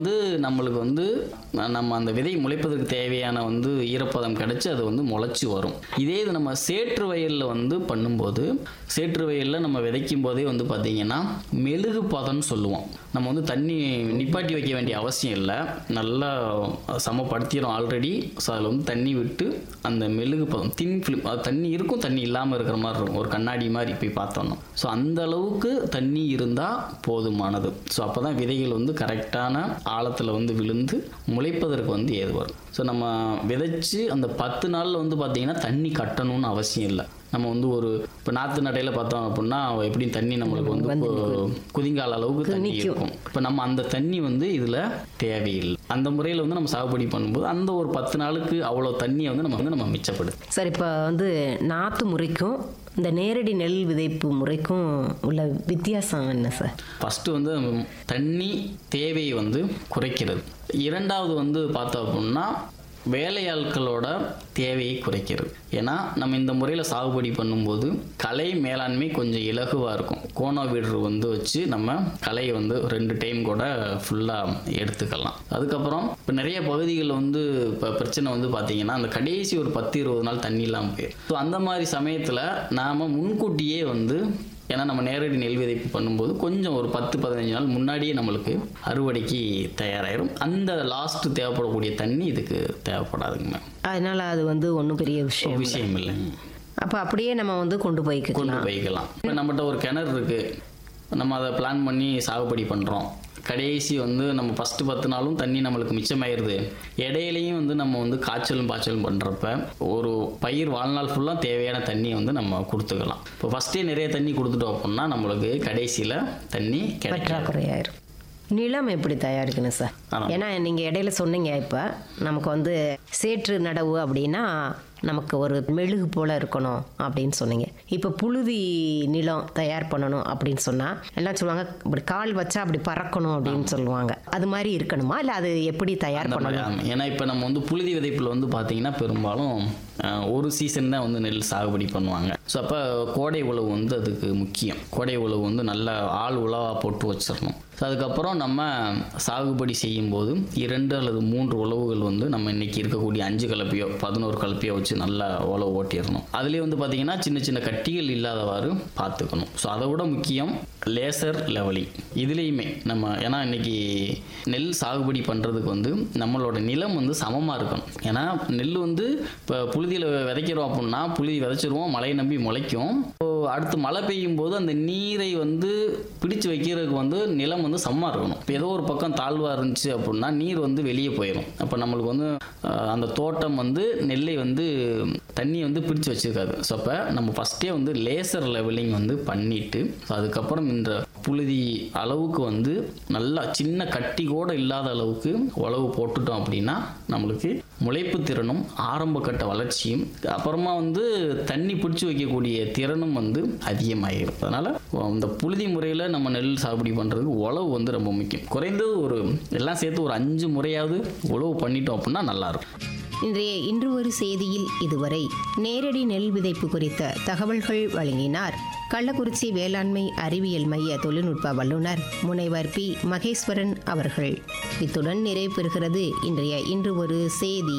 வந்து நம்மளுக்கு வந்து ந- நம்ம அந்த விதை முளைப்பதற்கு தேவையான வந்து ஈரப்பதம் கிடைச்சு அது வந்து முளைச்சி வரும் இதே இது நம்ம சேற்று வயலில் வந்து பண்ணும்போது சேற்று வயலில் நம்ம விதைக்கும் போதே வந்து பார்த்திங்கன்னா மெழுகு பதம்னு சொல்லுவோம் நம்ம வந்து தண்ணி நிப்பாட்டி வைக்க வேண்டிய அவசியம் இல்லை நல்லா சமப்படுத்திடும் ஆல்ரெடி ஸோ அதில் வந்து தண்ணி விட்டு அந்த மெழுகு பதம் தின் ஃபிலிம் அது தண்ணி இருக்கும் தண்ணி இல்லாமல் இருக்கிற மாதிரி இருக்கும் ஒரு கண்ணாடி மாதிரி போய் பார்த்தோம்னா ஸோ அந்த அளவுக்கு தண்ணி இருந்தால் போதுமானது ஸோ அப்போ தான் விதைகள் வந்து கரெக்டான ஆழத்தில் வந்து விழுந்து முளைப்பதற்கு வந்து ஏது வரும் ஸோ நம்ம விதைச்சு அந்த பத்து நாளில் வந்து பார்த்திங்கன்னா தண்ணி கட்டணும்னு அவசியம் இல்லை நம்ம வந்து ஒரு இப்போ நாற்று நடையில் பார்த்தோம் அப்படின்னா எப்படியும் தண்ணி நம்மளுக்கு வந்து இப்போ குதிங்கால அளவுக்கு தண்ணி இருக்கும் இப்போ நம்ம அந்த தண்ணி வந்து இதில் தேவையில்லை அந்த முறையில் வந்து நம்ம சாகுபடி பண்ணும்போது அந்த ஒரு பத்து நாளுக்கு அவ்வளோ தண்ணியை வந்து நம்ம வந்து நம்ம மிச்சப்படுது சார் இப்போ வந்து நாற்று முறைக்கும் இந்த நேரடி நெல் விதைப்பு முறைக்கும் உள்ள வித்தியாசம் என்ன சார் ஃபஸ்ட்டு வந்து நம்ம தண்ணி தேவையை வந்து குறைக்கிறது இரண்டாவது வந்து பார்த்தோம் அப்படின்னா வேலையாட்களோட தேவையை குறைக்கிறது ஏன்னா நம்ம இந்த முறையில் சாகுபடி பண்ணும்போது கலை மேலாண்மை கொஞ்சம் இலகுவாக இருக்கும் கோண வீடு வந்து வச்சு நம்ம கலையை வந்து ரெண்டு டைம் கூட ஃபுல்லாக எடுத்துக்கலாம் அதுக்கப்புறம் இப்போ நிறைய பகுதிகளில் வந்து இப்போ பிரச்சனை வந்து பார்த்தீங்கன்னா அந்த கடைசி ஒரு பத்து இருபது நாள் தண்ணி இல்லாமல் போயிடும் ஸோ அந்த மாதிரி சமயத்தில் நாம் முன்கூட்டியே வந்து ஏன்னா நம்ம நேரடி நெல் விதைப்பு பண்ணும்போது கொஞ்சம் ஒரு பத்து பதினஞ்சு நாள் முன்னாடியே நம்மளுக்கு அறுவடைக்கு தயாராயிரும் அந்த லாஸ்ட் தேவைப்படக்கூடிய தண்ணி இதுக்கு தேவைப்படாதுங்க மேம் அதனால அது வந்து ஒன்றும் பெரிய விஷயம் இல்லை. விஷயம் இல்லைங்க அப்போ அப்படியே நம்ம வந்து கொண்டு கொண்டு போய்க்கலாம் போய்க்கலாம் இப்போ நம்மகிட்ட ஒரு கிணறு இருக்கு நம்ம அதை பிளான் பண்ணி சாகுபடி பண்ணுறோம் கடைசி வந்து நம்ம ஃபஸ்ட்டு பத்து நாளும் தண்ணி நம்மளுக்கு மிச்சமாயிருது இடையிலையும் வந்து நம்ம வந்து காய்ச்சலும் பாய்ச்சலும் பண்ணுறப்ப ஒரு பயிர் வாழ்நாள் ஃபுல்லாக தேவையான தண்ணியை வந்து நம்ம கொடுத்துக்கலாம் இப்போ ஃபஸ்ட்டே நிறைய தண்ணி கொடுத்துட்டோம் அப்படின்னா நம்மளுக்கு கடைசியில் தண்ணி கிடைக்கும் பற்றாக்குறையாயிரும் நிலம் எப்படி தயாரிக்கணும் சார் ஆமா. ஏன்னா நீங்கள் இடையில சொன்னீங்க இப்போ நமக்கு வந்து சேற்று நடவு அப்படின்னா நமக்கு ஒரு மெழுகு போல இருக்கணும் அப்படின்னு சொன்னீங்க இப்போ புழுதி நிலம் தயார் பண்ணணும் அப்படின்னு சொன்னால் எல்லாம் சொல்லுவாங்க இப்படி கால் வச்சா அப்படி பறக்கணும் அப்படின்னு சொல்லுவாங்க அது மாதிரி இருக்கணுமா இல்லை அது எப்படி தயார் அந்த மாதிரி பண்ணணும் ஆமாம். ஏன்னா இப்போ நம்ம வந்து புழுதி விதைப்பில் வந்து பார்த்தீங்கன்னா பெரும்பாலும் அஹ், ஒரு சீசன் தான் வந்து நெல் சாகுபடி பண்ணுவாங்க ஸோ அப்போ கோடை உழவு வந்து அதுக்கு முக்கியம் கோடை உழவு வந்து நல்ல ஆள் உழவாக போட்டு வச்சிடணும் ஸோ அதுக்கப்புறம் நம்ம சாகுபடி செய்யும்போது இரண்டு அல்லது மூன்று உழவுகள் வந்து நம்ம இன்னைக்கு இருக்கக்கூடிய அஞ்சு கலப்பையோ பதினோரு கலப்பையோ வச்சு நல்லா உழவு ஓட்டிடணும் அதுலேயே வந்து பார்த்தீங்கன்னா சின்ன சின்ன கட்டிகள் இல்லாதவாறு பார்த்துக்கணும் ஸோ அதை விட முக்கியம் லேசர் லெவலிங் இதுலேயுமே நம்ம ஏன்னா இன்னைக்கு நெல் சாகுபடி பண்ணுறதுக்கு வந்து நம்மளோட நிலம் வந்து சமமாக இருக்கணும் ஏன்னா நெல் வந்து இப்போ புழுதியில் விதைக்கிறோம் அப்படின்னா புழுதி விதைச்சிருவோம் மழையை நம்பி முளைக்கும் இப்போ அடுத்து மழை பெய்யும் போது அந்த நீரை வந்து பிடிச்சு வைக்கிறதுக்கு வந்து நிலம் வந்து சமமாக இருக்கணும் இப்போ ஏதோ ஒரு பக்கம் தாழ்வாக இருந்துச்சு அப்படின்னா நீர் வந்து வெளியே போயிடும் அப்போ நம்மளுக்கு வந்து அஹ், அந்த தோட்டம் வந்து நெல்லை வந்து தண்ணி வந்து பிடிச்சு வச்சிருக்காது ஸோ அப்போ நம்ம ஃபஸ்ட்டே வந்து லேசர் லெவலிங் வந்து பண்ணிட்டு ஸோ அதுக்கப்புறம் இந்த புழுதி அளவுக்கு வந்து நல்லா சின்ன கட்டி கூட இல்லாத அளவுக்கு உழவு போட்டுட்டோம் அப்படின்னா நம்மளுக்கு முளைப்பு திறனும் ஆரம்ப கட்ட வளர்ச்சியும் அப்புறமா வந்து தண்ணி பிடிச்சி வைக்கக்கூடிய திறனும் வந்து அதிகமாகிடும் அதனால் இந்த புழுதி முறையில் நம்ம நெல் சாகுபடி பண்ணுறதுக்கு உழவு வந்து ரொம்ப முக்கியம் குறைந்தது ஒரு எல்லாம் சேர்த்து ஒரு அஞ்சு முறையாவது உழவு பண்ணிட்டோம் அப்படின்னா நல்லாயிருக்கும் இன்றைய இன்று ஒரு செய்தியில் இதுவரை நேரடி நெல் விதைப்பு குறித்த தகவல்கள் வழங்கினார் கள்ளக்குறிச்சி வேளாண்மை அறிவியல் மைய தொழில்நுட்ப வல்லுநர் முனைவர் பி மகேஸ்வரன் அவர்கள் இத்துடன் நிறைவு பெறுகிறது இன்றைய இன்று ஒரு செய்தி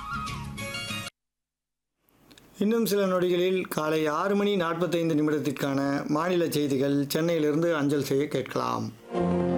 இன்னும் சில நொடிகளில் காலை ஆறு மணி நாற்பத்தைந்து நிமிடத்திற்கான மாநில செய்திகள் சென்னையிலிருந்து அஞ்சல் செய்ய கேட்கலாம்